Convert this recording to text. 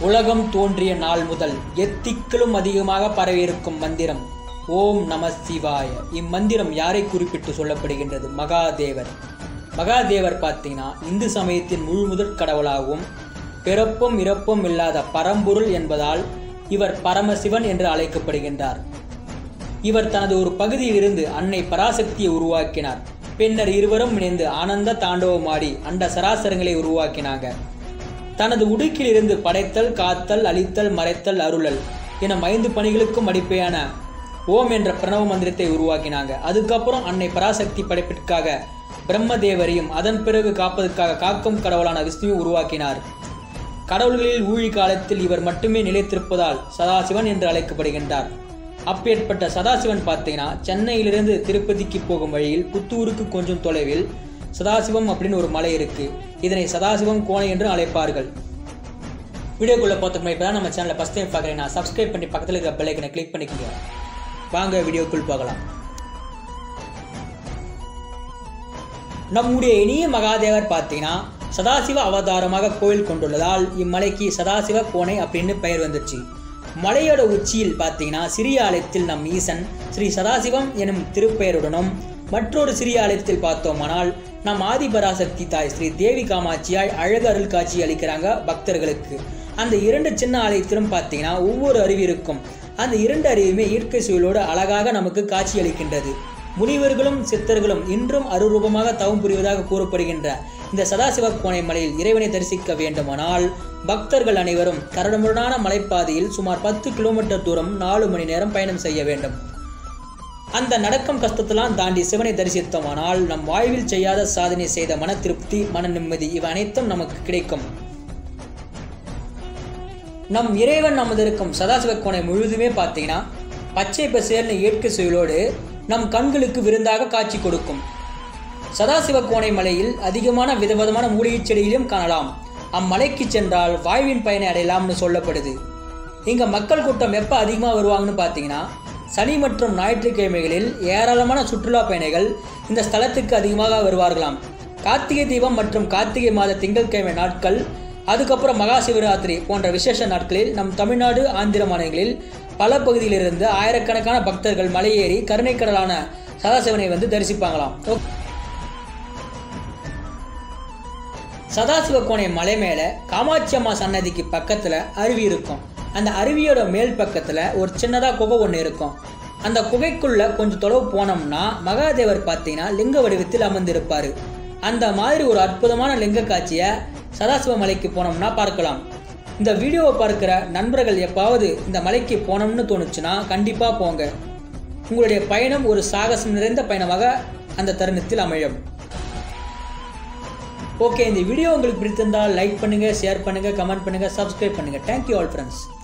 உலகம் தோன்றிய நாள் முதல் எத்திக்கிலும் அதிகமாக பரவியிருக்கும் மந்திரம் ஓம் நம சிவாய இம்மந்திரம் யாரை குறிப்பிட்டு சொல்லப்படுகின்றது மகாதேவர் மகாதேவர் பார்த்தீங்கன்னா இந்து சமயத்தின் முழு முதற் கடவுளாகவும் பிறப்பும் இறப்பும் இல்லாத பரம்பொருள் என்பதால் இவர் பரமசிவன் என்று அழைக்கப்படுகின்றார் இவர் தனது ஒரு பகுதியிலிருந்து அன்னை பராசக்தியை உருவாக்கினார் பின்னர் இருவரும் இணைந்து ஆனந்த தாண்டவமாடி அண்ட சராசரங்களை உருவாக்கினாங்க தனது உடுக்கிலிருந்து படைத்தல் காத்தல் அழித்தல் மறைத்தல் அருளல் என ஐந்து பணிகளுக்கும் அடிப்படையான ஓம் என்ற பிரணவ மந்திரத்தை உருவாக்கினாங்க அதுக்கப்புறம் அன்னை பராசக்தி படைப்பிற்காக பிரம்மதேவரையும் அதன் பிறகு காப்பதற்காக காக்கும் கடவுளான விஷ்ணுவை உருவாக்கினார் கடவுள்களில் ஊழி காலத்தில் இவர் மட்டுமே நிலைத்திருப்பதால் சதாசிவன் என்று அழைக்கப்படுகின்றார் அப்பேற்பட்ட சதாசிவன் பார்த்தீங்கன்னா சென்னையிலிருந்து திருப்பதிக்கு போகும் வழியில் புத்தூருக்கு கொஞ்சம் தொலைவில் சதாசிவம் அப்படின்னு ஒரு மலை இருக்கு இதனை சதாசிவம் கோணை என்று அழைப்பார்கள் வீடியோக்குள்ள பார்த்துக்கு முன்னாடி இப்பதான் நம்ம சேனலை ஃபஸ்ட் டைம் பார்க்குறேன் நான் சப்ஸ்கிரைப் பண்ணி பக்கத்தில் இருக்கிற பெல்லைக்கனை கிளிக் பண்ணிக்கோங்க வாங்க வீடியோக்குள் பார்க்கலாம் நம்முடைய இனிய மகாதேவர் பார்த்தீங்கன்னா சதாசிவ அவதாரமாக கோவில் கொண்டுள்ளதால் இம்மலைக்கு சதாசிவ கோணை அப்படின்னு பெயர் வந்துச்சு மலையோட உச்சியில் பார்த்தீங்கன்னா சிறிய ஆலயத்தில் நம் ஈசன் ஸ்ரீ சதாசிவம் எனும் திருப்பெயருடனும் மற்றொரு சிறிய ஆலயத்தில் பார்த்தோமானால் நம் ஆதிபராசக்தி தாய் ஸ்ரீ தேவி காமாட்சியாய் அழகு அருள் காட்சி அளிக்கிறாங்க பக்தர்களுக்கு அந்த இரண்டு சின்ன ஆலயத்திலும் பார்த்தீங்கன்னா ஒவ்வொரு அருவி இருக்கும் அந்த இரண்டு அருவியுமே இயற்கை சூழலோடு அழகாக நமக்கு காட்சி அளிக்கின்றது முனிவர்களும் சித்தர்களும் இன்றும் அருரூபமாக தவம் புரிவதாக கூறப்படுகின்ற இந்த சதாசிவ கோணை மலையில் இறைவனை தரிசிக்க வேண்டுமானால் பக்தர்கள் அனைவரும் கரடுமுரடான மலைப்பாதையில் சுமார் பத்து கிலோமீட்டர் தூரம் நாலு மணி நேரம் பயணம் செய்ய வேண்டும் அந்த நடக்கும் கஷ்டத்தெல்லாம் தாண்டி சிவனை தரிசித்தோமானால் நம் வாழ்வில் செய்யாத சாதனை செய்த மன திருப்தி மன நிம்மதி இவை அனைத்தும் நமக்கு கிடைக்கும் நம் இறைவன் நமது இருக்கும் சதாசிவ கோணை முழுதுமே பார்த்தீங்கன்னா பச்சை பசேல்னு இயற்கை சுயலோடு நம் கண்களுக்கு விருந்தாக காட்சி கொடுக்கும் சதாசிவ கோணை மலையில் அதிகமான விதவிதமான மூலிகைச் செடிகளையும் காணலாம் அம்மலைக்கு சென்றால் வாழ்வின் பயனை அடையலாம்னு சொல்லப்படுது இங்க மக்கள் கூட்டம் எப்போ அதிகமாக வருவாங்கன்னு பார்த்தீங்கன்னா சனி மற்றும் ஞாயிற்றுக்கிழமைகளில் ஏராளமான சுற்றுலா பயணிகள் இந்த ஸ்தலத்துக்கு அதிகமாக வருவார்களாம் கார்த்திகை தீபம் மற்றும் கார்த்திகை மாத திங்கட்கிழமை நாட்கள் அதுக்கப்புறம் மகா சிவராத்திரி போன்ற விசேஷ நாட்களில் நம் தமிழ்நாடு ஆந்திர மாநிலங்களில் பல பகுதியிலிருந்து ஆயிரக்கணக்கான பக்தர்கள் மலையேறி கருணைக்கடலான சதாசிவனை வந்து தரிசிப்பாங்களாம் சதாசிவ கோணை மலை மேலே காமாட்சி அம்மா சன்னதிக்கு பக்கத்தில் அருவி இருக்கும் அந்த அருவியோட மேல் பக்கத்தில் ஒரு சின்னதாக குகை ஒன்று இருக்கும் அந்த குகைக்குள்ள கொஞ்சம் தொலைவு போனோம்னா மகாதேவர் பார்த்தீங்கன்னா லிங்க வடிவத்தில் அமர்ந்திருப்பார் அந்த மாதிரி ஒரு அற்புதமான லிங்க காட்சியை சதாசிவ மலைக்கு போனோம்னா பார்க்கலாம் இந்த வீடியோவை பார்க்குற நண்பர்கள் எப்பாவது இந்த மலைக்கு போனோம்னு தோணுச்சுன்னா கண்டிப்பாக போங்க உங்களுடைய பயணம் ஒரு சாகசம் நிறைந்த பயணமாக அந்த தருணத்தில் அமையும் ஓகே இந்த வீடியோ உங்களுக்கு பிடித்திருந்தால் லைக் பண்ணுங்கள் ஷேர் பண்ணுங்கள் கமெண்ட் பண்ணுங்கள் சப்ஸ்கிரைப் பண்ணுங்கள் தேங்க்யூ ஆல் ஃப்ரெண்ட்ஸ்